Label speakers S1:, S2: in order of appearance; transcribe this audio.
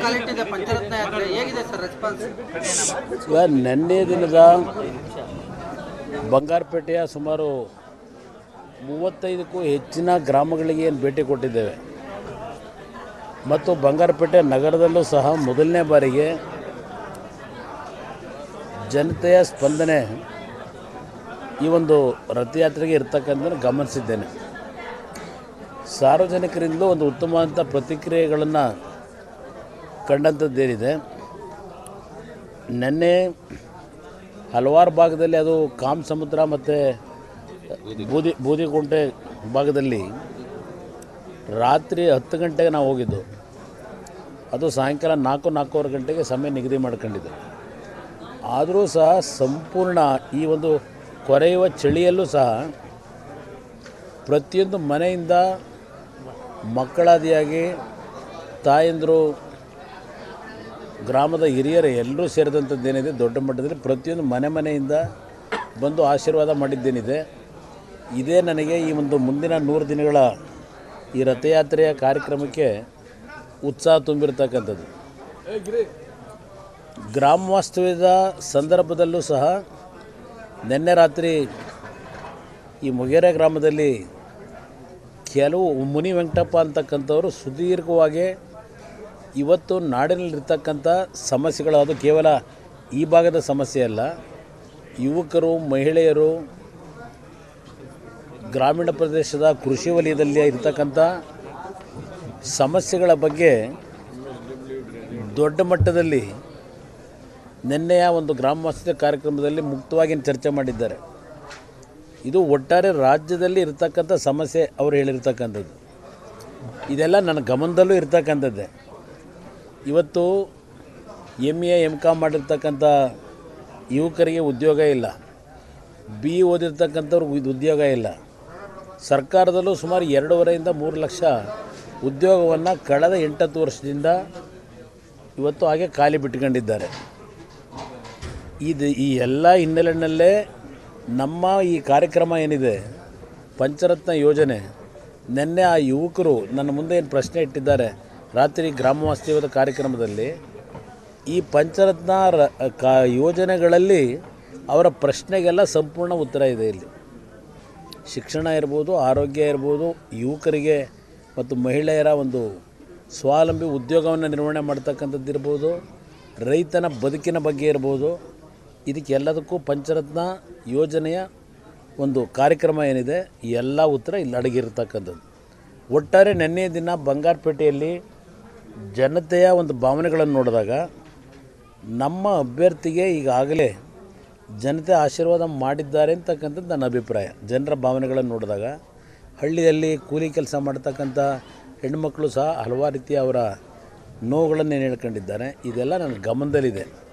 S1: ಕಾಲಿಟ್ಟಿದೆ ಪಂಚರತ್ನ ಯಾತ್ರೆ ಹೇಗಿದೆ ಸರ್ ರೆಸ್ಪಾನ್ಸ್
S2: ಈಗ ನಿನ್ನೆ ದಿನದ ಬಂಗಾರಪೇಟೆಯ ಸುಮಾರು ಮೂವತ್ತೈದಕ್ಕೂ ಹೆಚ್ಚಿನ ಗ್ರಾಮಗಳಿಗೆ ಏನು ಭೇಟಿ ಕೊಟ್ಟಿದ್ದೇವೆ ಮತ್ತು ಬಂಗಾರಪೇಟೆ ನಗರದಲ್ಲೂ ಸಹ ಮೊದಲನೇ ಬಾರಿಗೆ ಜನತೆಯ ಸ್ಪಂದನೆ ಈ ಒಂದು ರಥಯಾತ್ರೆಗೆ ಇರ್ತಕ್ಕಂಥ ಗಮನಿಸಿದ್ದೇನೆ ಸಾರ್ವಜನಿಕರಿಂದಲೂ ಒಂದು ಉತ್ತಮವಾದಂಥ ಪ್ರತಿಕ್ರಿಯೆಗಳನ್ನು ಕಂಡಂಥದ್ದೇನಿದೆ ನಿನ್ನೆ ಹಲವಾರು ಭಾಗದಲ್ಲಿ ಅದು ಕಾಮ್ ಸಮುದ್ರ ಮತ್ತು ಬೂದಿ ಬೂದಿಗುಂಟೆ ಭಾಗದಲ್ಲಿ ರಾತ್ರಿ ಹತ್ತು ಗಂಟೆಗೆ ನಾವು ಹೋಗಿದ್ದು ಅದು ಸಾಯಂಕಾಲ ನಾಲ್ಕು ನಾಲ್ಕೂವರೆ ಗಂಟೆಗೆ ಸಮಯ ನಿಗದಿ ಮಾಡ್ಕೊಂಡಿದ್ದು ಆದರೂ ಸಹ ಸಂಪೂರ್ಣ ಈ ಒಂದು ಕೊರೆಯುವ ಚಳಿಯಲ್ಲೂ ಸಹ ಪ್ರತಿಯೊಂದು ಮನೆಯಿಂದ ಮಕ್ಕಳಾದಿಯಾಗಿ ತಾಯಂದರು ಗ್ರಾಮದ ಹಿರಿಯರು ಎಲ್ಲರೂ ಸೇರಿದಂಥದ್ದೇನಿದೆ ದೊಡ್ಡ ಮಟ್ಟದಲ್ಲಿ ಪ್ರತಿಯೊಂದು ಮನೆ ಮನೆಯಿಂದ ಬಂದು ಆಶೀರ್ವಾದ ಮಾಡಿದ್ದೇನಿದೆ ಇದೇ ನನಗೆ ಈ ಒಂದು ಮುಂದಿನ ನೂರು ದಿನಗಳ ಈ ರಥಯಾತ್ರೆಯ ಕಾರ್ಯಕ್ರಮಕ್ಕೆ ಉತ್ಸಾಹ ತುಂಬಿರ್ತಕ್ಕಂಥದ್ದು ಗ್ರಾಮ ವಾಸ್ತವ್ಯದ ಸಂದರ್ಭದಲ್ಲೂ ಸಹ ನಿನ್ನೆ ರಾತ್ರಿ ಈ ಮೊಗೇರೆ ಗ್ರಾಮದಲ್ಲಿ ಕೆಲವು ಮುನಿ ವೆಂಕಟಪ್ಪ ಅಂತಕ್ಕಂಥವ್ರು ಸುದೀರ್ಘವಾಗಿ ಇವತ್ತು ನಾಡಿನಲ್ಲಿರ್ತಕ್ಕಂಥ ಸಮಸ್ಯೆಗಳು ಅದು ಕೇವಲ ಈ ಭಾಗದ ಸಮಸ್ಯೆ ಅಲ್ಲ ಯುವಕರು ಮಹಿಳೆಯರು ಗ್ರಾಮೀಣ ಪ್ರದೇಶದ ಕೃಷಿ ವಲಯದಲ್ಲಿ ಇರ್ತಕ್ಕಂಥ ಸಮಸ್ಯೆಗಳ ಬಗ್ಗೆ ದೊಡ್ಡ ಮಟ್ಟದಲ್ಲಿ ನಿನ್ನೆಯ ಒಂದು ಗ್ರಾಮ ವಾಸ್ತವ್ಯ ಕಾರ್ಯಕ್ರಮದಲ್ಲಿ ಮುಕ್ತವಾಗಿ ಚರ್ಚೆ ಮಾಡಿದ್ದಾರೆ ಇದು ಒಟ್ಟಾರೆ ರಾಜ್ಯದಲ್ಲಿ ಇರ್ತಕ್ಕಂಥ ಸಮಸ್ಯೆ ಅವರು ಹೇಳಿರ್ತಕ್ಕಂಥದ್ದು ಇದೆಲ್ಲ ನನ್ನ ಗಮನದಲ್ಲೂ ಇರ್ತಕ್ಕಂಥದ್ದೇ ಇವತ್ತು ಎಮ್ ಎ ಎಮ್ ಕಾಮ್ ಮಾಡಿರ್ತಕ್ಕಂಥ ಯುವಕರಿಗೆ ಉದ್ಯೋಗ ಇಲ್ಲ ಬಿ ಇ ಓದಿರ್ತಕ್ಕಂಥವ್ರಿಗೆ ಇದು ಉದ್ಯೋಗ ಇಲ್ಲ ಸರ್ಕಾರದಲ್ಲೂ ಸುಮಾರು ಎರಡೂವರೆಯಿಂದ ಮೂರು ಲಕ್ಷ ಉದ್ಯೋಗವನ್ನು ಕಳೆದ ಎಂಟತ್ತು ವರ್ಷದಿಂದ ಇವತ್ತು ಹಾಗೆ ಖಾಲಿ ಬಿಟ್ಕೊಂಡಿದ್ದಾರೆ ಇದು ಈ ಎಲ್ಲ ಹಿನ್ನೆಲೆಯಲ್ಲೇ ನಮ್ಮ ಈ ಕಾರ್ಯಕ್ರಮ ಏನಿದೆ ಪಂಚರತ್ನ ಯೋಜನೆ ನಿನ್ನೆ ಆ ಯುವಕರು ನನ್ನ ಮುಂದೆ ಏನು ಪ್ರಶ್ನೆ ಇಟ್ಟಿದ್ದಾರೆ ರಾತ್ರಿ ಗ್ರಾಮ ವಾಸ್ತವ್ಯದ ಕಾರ್ಯಕ್ರಮದಲ್ಲಿ ಈ ಪಂಚರತ್ನ ರ ಕಾ ಯೋಜನೆಗಳಲ್ಲಿ ಅವರ ಪ್ರಶ್ನೆಗೆಲ್ಲ ಸಂಪೂರ್ಣ ಉತ್ತರ ಇದೆ ಇಲ್ಲಿ ಶಿಕ್ಷಣ ಇರ್ಬೋದು ಆರೋಗ್ಯ ಇರ್ಬೋದು ಯುವಕರಿಗೆ ಮತ್ತು ಮಹಿಳೆಯರ ಒಂದು ಸ್ವಾವಲಂಬಿ ಉದ್ಯೋಗವನ್ನು ನಿರ್ವಹಣೆ ಮಾಡ್ತಕ್ಕಂಥದ್ದು ಇರ್ಬೋದು ರೈತನ ಬದುಕಿನ ಬಗ್ಗೆ ಇರ್ಬೋದು ಇದಕ್ಕೆಲ್ಲದಕ್ಕೂ ಪಂಚರತ್ನ ಯೋಜನೆಯ ಒಂದು ಕಾರ್ಯಕ್ರಮ ಏನಿದೆ ಈ ಎಲ್ಲ ಉತ್ತರ ಇಲ್ಲಿ ಅಡಗಿರ್ತಕ್ಕಂಥದ್ದು ಒಟ್ಟಾರೆ ನಿನ್ನೆ ದಿನ ಬಂಗಾರಪೇಟೆಯಲ್ಲಿ ಜನತೆಯ ಒಂದು ಭಾವನೆಗಳನ್ನು ನೋಡಿದಾಗ ನಮ್ಮ ಅಭ್ಯರ್ಥಿಗೆ ಈಗಾಗಲೇ ಜನತೆ ಆಶೀರ್ವಾದ ಮಾಡಿದ್ದಾರೆ ಅಂತಕ್ಕಂಥದ್ದು ನನ್ನ ಅಭಿಪ್ರಾಯ ಜನರ ಭಾವನೆಗಳನ್ನು ನೋಡಿದಾಗ ಹಳ್ಳಿಯಲ್ಲಿ ಕೂಲಿ ಕೆಲಸ ಮಾಡ್ತಕ್ಕಂಥ ಹೆಣ್ಮಕ್ಳು ಸಹ ಹಲವಾರು ರೀತಿಯ ಅವರ ನೋವುಗಳನ್ನು ಹೇಳ್ಕೊಂಡಿದ್ದಾರೆ ಇದೆಲ್ಲ ನನ್ನ ಗಮನದಲ್ಲಿದೆ